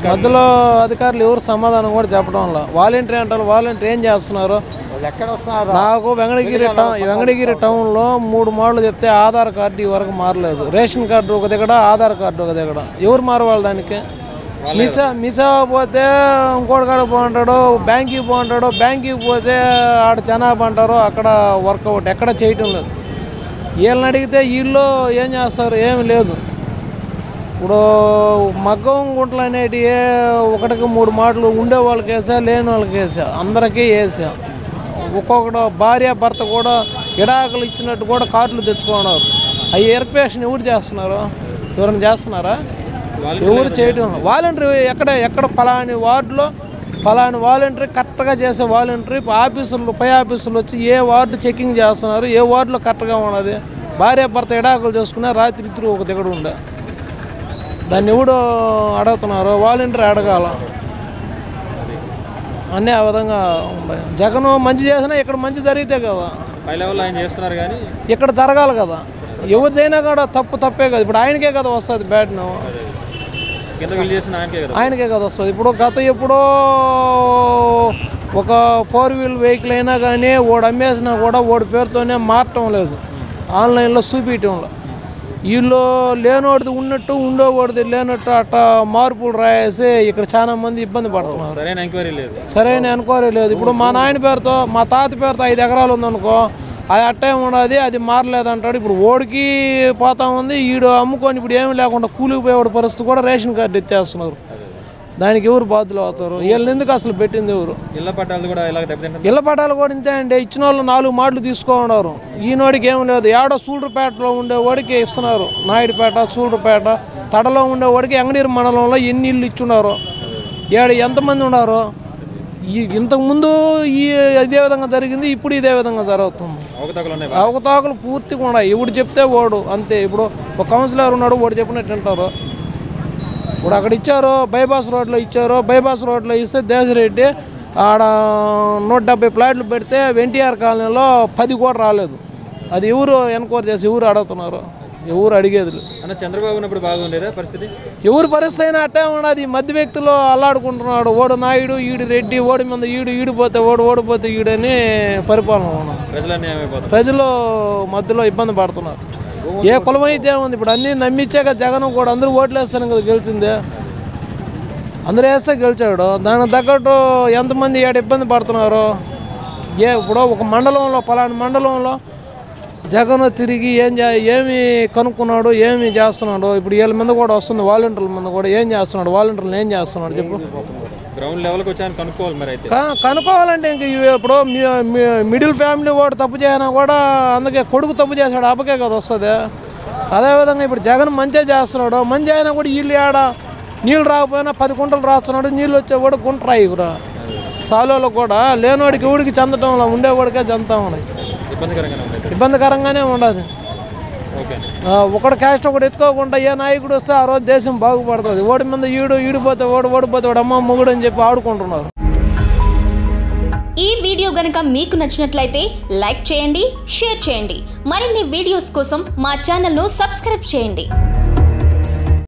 మధ్యలో అధికారులు ఎవరు సమాధానం కూడా చెప్పడం వల్ల వాలంటీర్ అంటారు వాలంటీర్ ఏం చేస్తున్నారు వాళ్ళు ఎక్కడ వస్తున్నారు నాకు వెంకటగిరి టౌన్ వెంకటగిరి టౌన్లో మూడు మార్లు చెప్తే ఆధార్ కార్డు ఈ వరకు మారలేదు రేషన్ కార్డు ఒక దగ్గర ఆధార్ కార్డు ఒక దగ్గర ఎవరు మారవాలి దానికి మిసా మిసా పోతే ఇంకోటి కాడ పోంటాడు బ్యాంక్కి పోంటాడు బ్యాంక్కి పోతే ఆడ జనాభా అంటారు అక్కడ వర్కౌట్ ఎక్కడ చేయటం లేదు వీళ్ళని అడిగితే వీళ్ళు ఏం చేస్తారు ఏమి లేదు ఇప్పుడు మగ్గం గుంటలు అనేటివి ఒకటికి మూడు మాటలు ఉండే వాళ్ళకి వేసా లేని వాళ్ళకి వేసా అందరికీ వేసా ఒక్కొక్కడు భార్య భర్త కూడా ఇడాకులు ఇచ్చినట్టు కూడా కార్డులు తెచ్చుకున్నారు అవి ఎరిపేషన్ ఎవరు చేస్తున్నారు ఎవరైనా చేస్తున్నారా ఎవరు చేయడం వాలంటరీ ఎక్కడ ఎక్కడ ఫలాని వార్డులో ఫలాని వాలంటరీ కరెక్ట్గా చేసే వాలంటరీ ఆఫీసులు పై ఆఫీసులు వచ్చి ఏ వార్డు చెకింగ్ చేస్తున్నారు ఏ వార్డులో కరెక్ట్గా ఉన్నది భార్య భర్త ఇడాకులు చేసుకునే రాత్రి ఇద్దరు ఒక దిగడు ఉండే దాన్ని ఎవడు అడుగుతున్నారు వాలంటీర్ అడగాల అన్నీ ఆ విధంగా ఉన్నాయి జగన్ మంచి చేసినా ఇక్కడ మంచి జరిగితే కదా పై లెవెల్లో ఆయన చేస్తున్నారు కానీ ఇక్కడ జరగాలి కదా ఎవరిదైనా కూడా తప్పు తప్పే కదా ఇప్పుడు ఆయనకే కదా వస్తుంది బ్యాట్ను కింద వీళ్ళు చేసిన ఆయనకే కదా ఆయనకే కదా వస్తుంది ఇప్పుడు గత ఎప్పుడో ఒక ఫోర్ వీల్ వెహికల్ అయినా కానీ ఓడి అమ్మేసినా కూడా ఓడి పేరుతోనే మారటం లేదు ఆన్లైన్లో చూపించడంలో వీళ్ళు లేనోడిది ఉన్నట్టు ఉండేవాడిది లేనట్టు అట్లా మార్పులు రాయేసి ఇక్కడ చాలా మంది ఇబ్బంది పడుతున్నారు సరైన ఎంక్వైరీ లేదు సరైన ఎన్క్వైరీ లేదు ఇప్పుడు మా నాయన పేరుతో మా తాత పేరుతో ఐదు ఎకరాలు ఉందనుకో అది అట్టే ఉన్నది అది మారలేదు అంటాడు ఇప్పుడు ఓడికి పోతా ఉంది ఈడు అమ్ముకొని ఇప్పుడు ఏమీ లేకుండా కూలిపోయేవాడు పరిస్థితి కూడా రేషన్ కార్డు ఎత్తేస్తున్నారు దానికి ఎవరు బాధ్యులు అవుతారు వీళ్ళని ఎందుకు అసలు పెట్టింది ఎవరు ఇళ్ల పట్టాలు కూడా ఇలా దెబ్బతింటారు ఇళ్ళ పట్టాలు కూడా ఇంతే అండి ఇచ్చిన వాళ్ళు నాలుగు మాటలు తీసుకోన్నారు ఈనాడికి ఏం లేదు ఏడో సూళ్ళూరుపేటలో ఉండేవాడికి ఇస్తున్నారు నాయుడుపేట సూళ్ళూరుపేట తడలో ఉండేవాడికి ఎంగనీరు మండలంలో ఎన్ని ఇల్లు ఇచ్చున్నారు ఏడు ఎంతమంది ఉన్నారు ఈ ఇంతకుముందు ఈ ఇదే విధంగా జరిగింది ఇప్పుడు ఇదే విధంగా జరుగుతుంది అవకతవకలు ఉన్నాయి అవకతవకలు పూర్తిగా ఉన్నాయి ఇప్పుడు చెప్తే ఓడు అంతే ఇప్పుడు ఒక కౌన్సిలర్ ఉన్నాడు వాడు చెప్పినట్టు వింటారు ఇప్పుడు అక్కడ ఇచ్చారు బైపాస్ రోడ్లో ఇచ్చారు బైపాస్ రోడ్లో ఇస్తే దేశరెడ్డి ఆడ నూట డెబ్బై ప్లాట్లు పెడితే ఎన్టీఆర్ కాలనీలో పది కూడా రాలేదు అది ఎవరు ఎన్క్వైరీ చేసి ఎవరు అడుగుతున్నారు ఎవరు అడిగేది లేదు. అన్న చంద్రబాబు ఉన్నప్పుడు బాగుండేదా పరిస్థితి ఎవరు పరిస్థితి అయినా అట్టే ఉన్నది ఈ మధ్య వ్యక్తులు అల్లాడుకుంటున్నాడు ఓడు నాయుడు ఈడు రెడ్డి ఓడి మీద ఈడు ఈడిపోతే ఓడు ఓడిపోతే ఈడని పరిపాలన ఉన్నది ప్రజలన్నీ ఏమైపోతారు ప్రజలు మధ్యలో ఇబ్బంది పడుతున్నారు ఏ కులం అయితే ఉంది ఇప్పుడు అన్నీ నమ్మించాక జగన్ కూడా అందరూ ఓట్లు వేస్తాను కదా గెలిచిందే అందరూ వేస్తే గెలిచాడు దానికి తగ్గట్టు ఎంతమంది ఏడు ఇబ్బంది పడుతున్నారు ఏ ఇప్పుడు ఒక మండలంలో పలానా మండలంలో జగన్ తిరిగి ఏం చే ఏమి కనుక్కున్నాడు ఏమి చేస్తున్నాడు ఇప్పుడు వీళ్ళ మీద కూడా వస్తుంది వాలంటీర్ల మీద కూడా ఏం చేస్తున్నాడు వాలంటీర్లు ఏం చేస్తున్నాడు చెప్పు గ్రౌండ్ లెవెల్కి వచ్చాయని కనుక్కోవాలి మరి అయితే క- కనుక్కోవాలంటే ఇంక ఇవి ఇప్పుడు మీ- మీ- మిడిల్ ఫ్యామిలీ వాడు తప్పు చేయనా కూడా అందుకే కొడుకు తప్పు చేశాడు అప్పకే కదా వస్తుంది అదేవిధంగా ఇప్పుడు జగన్ మంచిగా చేస్తున్నాడు మంచి అయినా కూడా వీళ్ళు ఆడ నీళ్ళు రాకపోయినా పది గుంటలు రాస్తున్నాడు నీళ్ళు వచ్చే కూడా గుంట రాయికురా సాలోలో కూడా లేనివాడికి ఊడికి చెందటంలో ఉండేవాడికే చెందుతా ఉన్నాయి ఇబ్బందికరంగానే ఉంది అయితే. ఇబ్బందికరంగానే ఉండదు ఓకే ఆ, ఒకడు క్యాస్ట్ ఒకటి ఎత్తుకోకుండా ఏ నాయకుడు వస్తే ఆ రోజు దేశం బాగుపడుతుంది ఓడి మీద ఈడు ఈడిపోతే ఓడి ఓడిపోతే వాడు అమ్మ మొగుడు అని చెప్పి ఆడుకుంటున్నారు ఈ వీడియో గనుక మీకు నచ్చినట్లయితే లైక్ చేయండి షేర్ చేయండి మరిన్ని వీడియోస్ కోసం మా ఛానల్ను సబ్స్క్రైబ్ చేయండి